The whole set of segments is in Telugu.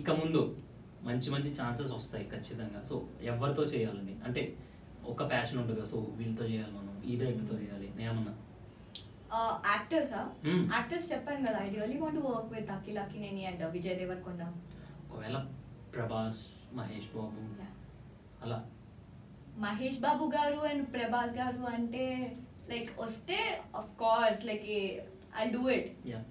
ఇక ముందు మంచి మంచి ఛాన్సెస్ వస్తాయి ఖచ్చితంగా సో ఎవరితో చేయాలని అంటే ఒక ప్యాషన్ ఉంటుంది కదా సో వీళ్ళతో చేయాలి మనం ఈ డైరెక్టర్తో చేయాలి నేమన్నా యాక్టర్సా Hmm. యాక్టర్స్ చెప్పాను కదా I really want work with Akhil Akkineni and Vijay Deverakonda ఒకవేళ ప్రభాస్ మహేష్ బాబు అలా మహేష్ బాబు గారు అండ్ ప్రభాస్ గారు అంటే లైక్ వస్తే of course like I do it yeah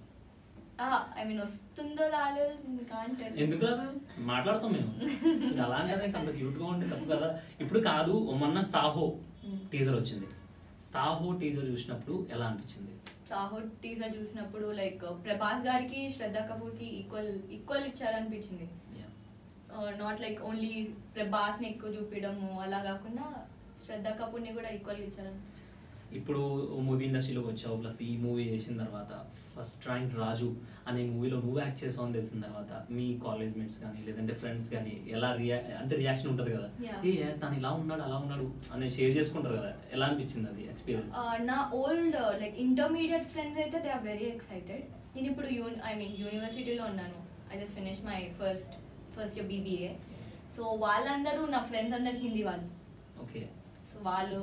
I mean వస్తుందో రాలేదు కాంటే ఎందుకు రాదు మాట్లాడతాం మేము ఇది అలా అంటే అంత క్యూట్ గా ఉంటే తప్పు కదా ఇప్పుడు కాదు మొన్న సాహో Hmm. టీజర్ వచ్చింది సాహో టీజర్ చూసినప్పుడు ఎలా అనిపించింది సాహో టీజర్ చూసినప్పుడు లైక్ ప్రభాస్ గారికి శ్రద్ధ కపూర్ కి ఈక్వల్ ఈక్వల్ ఇచ్చారనిపించింది Yeah. Not like only Prabhas ని ఎక్కువ చూపించడము అలా కాకుండా శ్రద్ధ కపూర్ ని కూడా ఈక్వల్ ఇచ్చారని ఇప్పుడు మూవీ ఇండస్ట్రీలోకి వచ్చావు ప్లస్ ఈ మూవీ చేసిన తర్వాత ఫస్ట్ ర్యాంక్ రాజు అనే మూవీలో నువ్వు యాక్ట్ చేసావు అని తెలిసిన తర్వాత మీ కాలేజ్ మేట్స్ కానీ లేదంటే ఫ్రెండ్స్ కానీ ఎలా రియా అంటే రియాక్షన్ ఉంటుంది కదా Yeah. ఏ తను ఇలా ఉన్నాడు అలా ఉన్నాడు అని షేర్ చేసుకుంటారు కదా ఎలా అనిపించింది అది ఎక్స్పీరియన్స్ నా ఓల్డ్ లైక్ ఇంటర్మీడియట్ ఫ్రెండ్స్ అయితే దే ఆర్ వెరీ ఎక్సైటెడ్ నేను ఇప్పుడు యూన్ ఐ మీన్ యూనివర్సిటీలో ఉన్నాను I just finish my first first year BBA so వాళ్ళందరూ నా ఫ్రెండ్స్ అందరు హిందీ వాళ్ళు ఓకే సో వాళ్ళు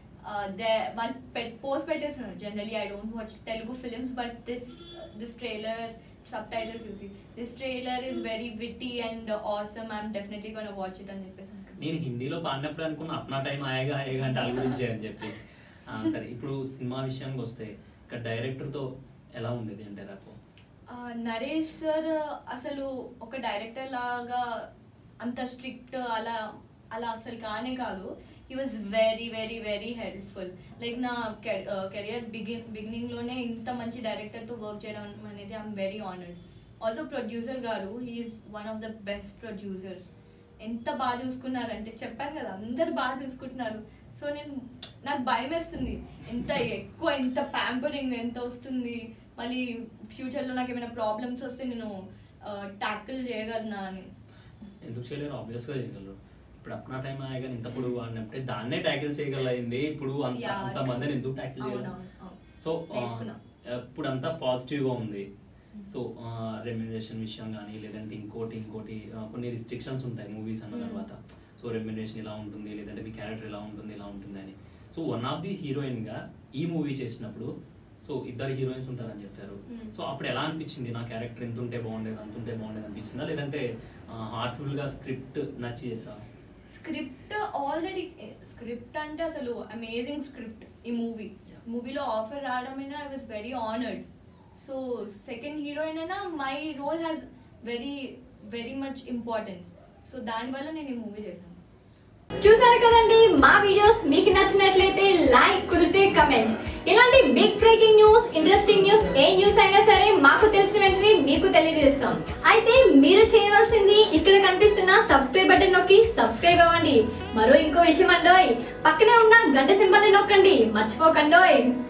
దే వాళ్ళు పెట్ పోస్ట్ పెట్టేస్తున్నారు generally I don't watch Telugu films but this this trailer subtitle చూసి this trailer is very witty and awesome I'm definitely gonna watch it అని చెప్పేసి నేను హిందీలో పాడినప్పుడు అనుకున్నా అప్నా టైం ఆయేగా ఆయేగా అంటే వాళ్ళ గురించే అని చెప్పి ఆ, సరే ఇప్పుడు సినిమా విషయానికి వస్తే ఇక్కడ డైరెక్టర్తో ఎలా ఉండేది అంటే నాకు ఆ, నరేష్ సార్ అసలు ఒక డైరెక్టర్ లాగా అంత స్ట్రిక్ట్ అలా అలా అసలు కానే కాదు he was very very very helpful like నా కెరియర్ బిగిన్ బిగినింగ్లోనే ఇంత మంచి డైరెక్టర్తో వర్క్ చేయడం అనేది I'm very honoured also producer గారు he's one of the best producers ఎంత బాగా చూసుకున్నారంటే చెప్పాను కదా అందరు బాగా చూసుకుంటున్నారు సో నేను నాకు భయం వేస్తుంది ఎంత ఎక్కువ ఎంత ప్యాంపరింగ్ ఎంత వస్తుంది మళ్ళీ ఫ్యూచర్లో నాకు ఏమైనా ప్రాబ్లమ్స్ వస్తే నేను ట్యాకిల్ చేయగలనా అని ఎందుకు చేయలేరు ఆబ్వియస్ గా చేయగలరు ఇప్పుడు అప్నా టైం ఆయేగా ఇంత పొడుగు వాడినప్పుడే దాన్నే ట్యాకిల్ చేయగలయింది ఇప్పుడు అంత Yeah. అంత మందిని ఎందుకు ట్యాకిల్ చేయగలరు అవునవును, అవును. సో నేర్చుకున్నా. ఇప్పుడు అంతా పాజిటివ్ గా ఉంది సో రెమ్యునరేషన్ విషయం కానీ లేదంటే ఇంకోటి ఇంకోటి ఆ, కొన్ని రిస్ట్రిక్షన్స్ ఉంటాయి మూవీస్ అన్న Hmm. తర్వాత సో రెమ్యునరేషన్ ఇలా ఉంటుంది లేదంటే మీ క్యారెక్టర్ ఇలా ఉంటుంది ఇలా ఉంటుంది అని so one of the heroine గా ఈ మూవీ చేసినప్పుడు సో ఇద్దరు హీరోయిన్స్ ఉంటారని చెప్పారు Hmm. సో అప్పుడు ఎలా అనిపించింది నా క్యారెక్టర్ ఎంత ఉంటే బాగుండేది అంత ఉంటే బాగుండేది అనిపించిందా లేదంటే హార్ట్ఫుల్ గా స్క్రిప్ట్ నచ్చి చేసా స్క్రిప్ట్ ఆల్రెడీ స్క్రిప్ట్ అంటే అసలు అమేజింగ్ స్క్రిప్ట్ ఈ మూవీ Yeah. మూవీలో ఆఫర్ రావడమైనా I was very honoured so second heroine అయినా my role has very very much importance so దానివల్ల నేను ఈ మూవీ చేశాను చూసారు కదండి మా వీడియోస్ మీకు నచ్చినట్లయితే లైక్ కుదిరితే కమెంట్ ఇలాంటి big breaking news interesting news ఏ న్యూస్ అయినా సరే మాకు తెలిసిన వెంటనే మీకు తెలియజేస్తాం అయితే మీరు చేయవలసింది ఇక్కడ కనిపిస్తున్న సబ్స్క్రైబ్ బటన్ నొక్కి సబ్స్క్రైబ్ అవ్వండి మరో ఇంకో విషయం అండోయ్ పక్కనే ఉన్న గంట సింబల్ నొక్కండి మర్చిపోకండోయ్